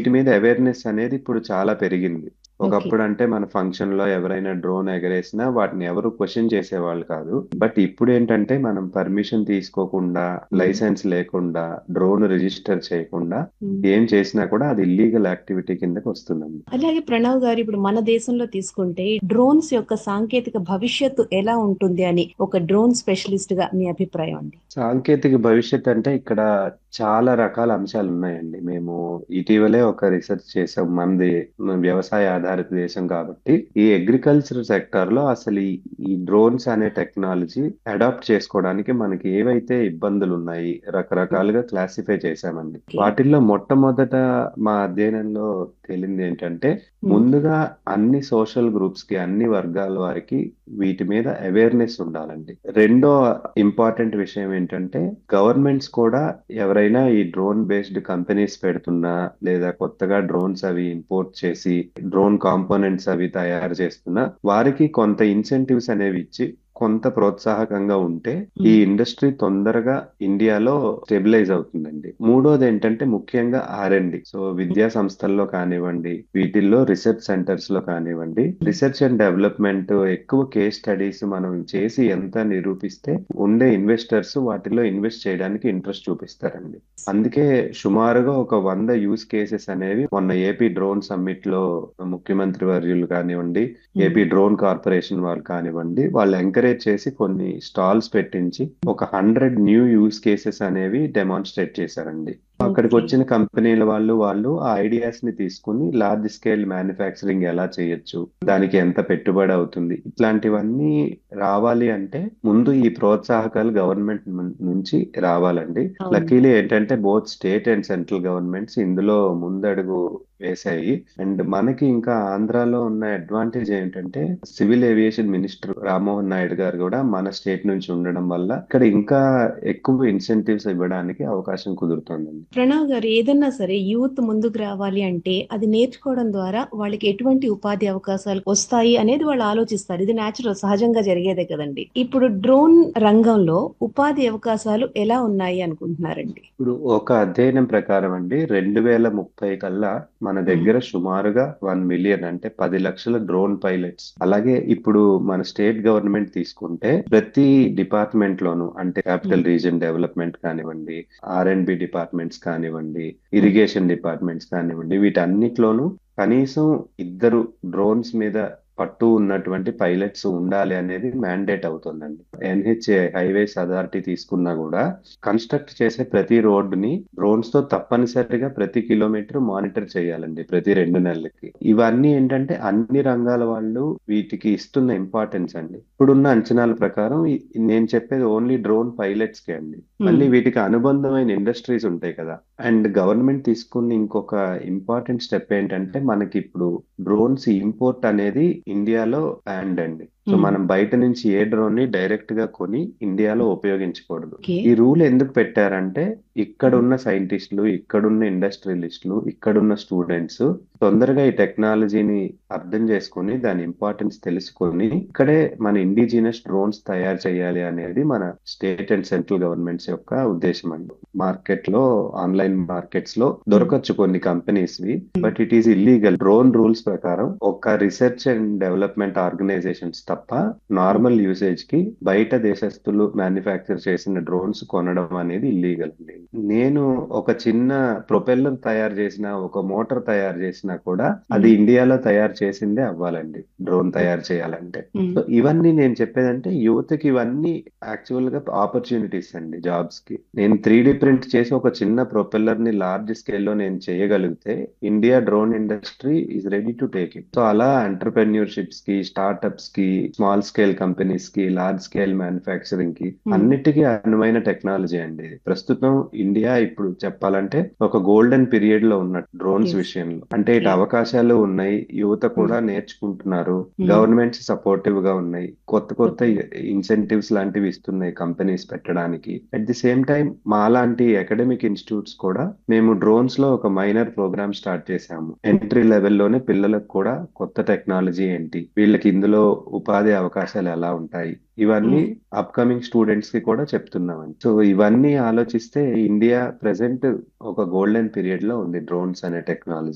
వీటి మీద అవేర్నెస్ అనేది ఇప్పుడు చాలా పెరిగింది ఓకే ఒకప్పుడు అంటే మన ఫంక్షన్ లో ఎవరైనా డ్రోన్ ఎగరేసినా వాటిని ఎవరు క్వశ్చన్ చేసేవాళ్ళు కాదు బట్ ఇప్పుడు ఏంటంటే మనం పర్మిషన్ తీసుకోకుండా లైసెన్స్ లేకుండా డ్రోన్ రిజిస్టర్ చేయకుండా ఏం చేసినా కూడా అది ఇల్లీగల్ యాక్టివిటీ కిందకి వస్తుందండి అలాగే ప్రణవ్ గారు ఇప్పుడు మన దేశంలో తీసుకుంటే డ్రోన్స్ యొక్క సాంకేతిక భవిష్యత్తు ఎలా ఉంటుంది అని ఒక డ్రోన్ స్పెషలిస్ట్ గా మీ అభిప్రాయం అండి సాంకేతిక భవిష్యత్ అంటే ఇక్కడ చాలా రకాల అంశాలు ఉన్నాయండి మేము ఇటీవలే ఒక రీసెర్చ్ చేసాం మనది వ్యవసాయ ఆధారిత దేశం కాబట్టి ఈ అగ్రికల్చర్ సెక్టర్ లో అసలు ఈ ఈ డ్రోన్స్ అనే టెక్నాలజీ అడాప్ట్ చేసుకోవడానికి మనకి ఏవైతే ఇబ్బందులు ఉన్నాయి రకరకాలుగా క్లాసిఫై చేశామండి ఓకే వాటిల్లో మొట్టమొదట మా అధ్యయనంలో తేలింది ఏంటంటే ముందుగా అన్ని సోషల్ గ్రూప్స్ కి అన్ని వర్గాల వారికి వీటి మీద అవేర్నెస్ ఉండాలండి రెండో ఇంపార్టెంట్ విషయం ఏంటంటే గవర్నమెంట్స్ కూడా ఎవరైనా ఈ డ్రోన్ బేస్డ్ కంపెనీస్ పెడుతున్నా లేదా కొత్తగా డ్రోన్స్ అవి ఇంపోర్ట్ చేసి డ్రోన్ కాంపోనెంట్స్ అవి తయారు చేస్తున్నా వారికి కొంత ఇన్సెంటివ్స్ అనేవి ఇచ్చి కొంత ప్రోత్సాహకంగా ఉంటే ఈ ఇండస్ట్రీ తొందరగా ఇండియాలో స్టెబిలైజ్ అవుతుందండి మూడోది ఏంటంటే ముఖ్యంగా ఆర్ అండ్ డి సో విద్యా సంస్థల్లో కానివ్వండి వీటిల్లో రీసెర్చ్ సెంటర్స్ లో కానివ్వండి రీసెర్చ్ అండ్ డెవలప్మెంట్ ఎక్కువ కేస్ స్టడీస్ మనం చేసి ఎంత నిరూపిస్తే ఉండే ఇన్వెస్టర్స్ వాటిలో ఇన్వెస్ట్ చేయడానికి ఇంట్రెస్ట్ చూపిస్తారండి అందుకే సుమారుగా ఒక వంద యూస్ కేసెస్ అనేవి మొన్న ఏపీ డ్రోన్ సమ్మిట్ లో ముఖ్యమంత్రి వర్యులు కానివ్వండి ఏపీ డ్రోన్ కార్పొరేషన్ వాళ్ళు కానివ్వండి వాళ్ళు ఎంకరేజ్ చేసి కొన్ని స్టాల్స్ పెట్టించి ఒక హండ్రెడ్ న్యూ యూస్ కేసెస్ అనేవి డెమాన్స్ట్రేట్ చేశారండి అక్కడికి ఓకే వచ్చిన కంపెనీల వాళ్ళు వాళ్ళు ఆ ఐడియాస్ ని తీసుకుని లార్జ్ స్కేల్ మ్యానుఫ్యాక్చరింగ్ ఎలా చేయొచ్చు దానికి ఎంత పెట్టుబడి అవుతుంది ఇట్లాంటివన్నీ రావాలి అంటే ముందు ఈ ప్రోత్సాహకాలు గవర్నమెంట్ నుంచి రావాలండి అవును లక్కీలీ ఏంటంటే both state and central governments ఇందులో ముందడుగు వేశాయి అండ్ మనకి ఇంకా ఆంధ్రాలో ఉన్న అడ్వాంటేజ్ ఏంటంటే civil aviation minister Rammohan Naidu గారు కూడా మన స్టేట్ నుంచి ఉండడం వల్ల ఇక్కడ ఇంకా ఎక్కువ ఇన్సెంటివ్స్ ఇవ్వడానికి అవకాశం కుదురుతుందండి ప్రణవ్ గారు ఏదన్నా సరే యూత్ ముందుకు రావాలి అంటే అది నేర్చుకోవడం ద్వారా వాళ్ళకి ఎటువంటి ఉపాధి అవకాశాలు వస్తాయి అనేది వాళ్ళు ఆలోచిస్తారు ఇది నేచురల్ సహజంగా జరిగేదే కదండి ఇప్పుడు డ్రోన్ రంగంలో ఉపాధి అవకాశాలు ఎలా ఉన్నాయి అనుకుంటున్నారండి ఇప్పుడు ఒక అధ్యయనం ప్రకారం అండి రెండు వేల ముప్పై కల్లా మన దగ్గర సుమారుగా వన్ మిలియన్ అంటే పది లక్షల డ్రోన్ పైలట్స్ అలాగే ఇప్పుడు మన స్టేట్ గవర్నమెంట్ తీసుకుంటే ప్రతి డిపార్ట్మెంట్ లోను అంటే క్యాపిటల్ రీజన్ డెవలప్మెంట్ కానివ్వండి ఆర్ అండ్ బి డిపార్ట్మెంట్స్ కానివ్వండి ఇరిగేషన్ డిపార్ట్మెంట్స్ కానివ్వండి వీటన్నిటిలోనూ కనీసం ఇద్దరు డ్రోన్స్ మీద పట్టు ఉన్నటువంటి పైలట్స్ ఉండాలి అనేది మ్యాండేట్ అవుతుందండి ఎన్హెచ్ఏ హైవేస్ అథారిటీ తీసుకున్నా కూడా కన్స్ట్రక్ట్ చేసే ప్రతి రోడ్డుని డ్రోన్స్ తో తప్పనిసరిగా ప్రతి కిలోమీటర్ మానిటర్ చేయాలండి ప్రతి రెండు నెలలకి ఇవన్నీ ఏంటంటే అన్ని రంగాల వాళ్ళు వీటికి ఇస్తున్న ఇంపార్టెన్స్ అండి ఇప్పుడున్న అంచనాల ప్రకారం ఈ- నేను చెప్పేది ఓన్లీ డ్రోన్ పైలట్స్ కి అండి మళ్ళీ వీటికి అనుబంధమైన ఇండస్ట్రీస్ ఉంటాయి కదా అండ్ గవర్నమెంట్ తీసుకున్న ఇంకొక ఇంపార్టెంట్ స్టెప్ ఏంటంటే మనకి ఇప్పుడు డ్రోన్స్ ఇంపోర్ట్ అనేది ఇండియాలో బ్యాండ్ అండి సో Hmm. మనం బయట నుంచి ఏ డ్రోన్ ని డైరెక్ట్ గా కొని ఇండియాలో ఉపయోగించకూడదు ఓకే ఈ రూల్ ఎందుకు పెట్టారంటే ఇక్కడున్న సైంటిస్టులు ఇక్కడున్న ఇండస్ట్రియలిస్టులు ఇక్కడున్న స్టూడెంట్స్ తొందరగా ఈ టెక్నాలజీని అర్థం చేసుకొని దాని ఇంపార్టెన్స్ తెలుసుకొని ఇక్కడే మన ఇండిజినస్ డ్రోన్స్ తయారు చేయాలి అనేది మన స్టేట్ అండ్ సెంట్రల్ గవర్నమెంట్స్ యొక్క ఉద్దేశం అండి మార్కెట్ లో ఆన్లైన్ మార్కెట్స్ లో దొరకచ్చు కొన్ని కంపెనీస్ వి but it is illegal drone rules ప్రకారం ఒక రీసెర్చ్ అండ్ డెవలప్మెంట్ ఆర్గనైజేషన్స్ తప్ప నార్మల్ యూసేజ్ కి బయట దేశస్తులు మ్యానుఫ్యాక్చర్ చేసిన డ్రోన్స్ కొనడం అనేది ఇల్లీగల్ అండి నేను ఒక చిన్న ప్రొపెల్లర్ తయారు చేసిన ఒక మోటార్ తయారు చేసినా కూడా అది ఇండియాలో తయారు చేసిందే అవ్వాలండి డ్రోన్ తయారు చేయాలంటే Hmm. సో ఇవన్నీ నేను చెప్పేదంటే యువతకి ఇవన్నీ యాక్చువల్ గా ఆపర్చునిటీస్ అండి జాబ్స్ కి నేను త్రీ డి ప్రింట్ చేసి ఒక చిన్న ప్రొపెల్లర్ ని లార్జ్ స్కేల్ లో నేను చేయగలిగితే India drone industry is ready to take it so అలా ఎంటర్ప్రెన్యూర్షిప్స్ కి స్టార్ట్అప్స్ కి స్మాల్ స్కేల్ కంపెనీస్ కి లార్జ్ స్కేల్ మ్యానుఫ్యాక్చరింగ్ కి Hmm. అన్నిటికీ అనువైన టెక్నాలజీ అండి ఇది ప్రస్తుతం ఇండియా ఇప్పుడు చెప్పాలంటే ఒక గోల్డెన్ పీరియడ్ లో ఉన్న డ్రోన్స్ Yes. విషయంలో అంటే ఇటు Okay. అవకాశాలు ఉన్నాయి యువత కూడా నేర్చుకుంటున్నారు Hmm. గవర్నమెంట్స్ సపోర్టివ్ గా ఉన్నాయి కొత్త కొత్త ఇన్సెంటివ్స్ లాంటివి ఇస్తున్నాయి కంపెనీస్ పెట్టడానికి అట్ ది సేమ్ టైం మాలాంటి అకాడమిక్ ఇన్స్టిట్యూట్స్ కూడా మేము డ్రోన్స్ లో ఒక మైనర్ ప్రోగ్రామ్ స్టార్ట్ చేశాము ఎంట్రీ లెవెల్లోనే పిల్లలకు కూడా కొత్త టెక్నాలజీ ఏంటి వీళ్ళకి ఇందులో ఉపాధి అవకాశాలు ఎలా ఉంటాయి ఇవన్నీ అప్కమింగ్ స్టూడెంట్స్ కి కూడా చెప్తున్నామండి సో ఇవన్నీ ఆలోచిస్తే ఇండియా ప్రెసెంట్ ఒక గోల్డెన్ పీరియడ్ లో ఉంది డ్రోన్స్ అనే టెక్నాలజీ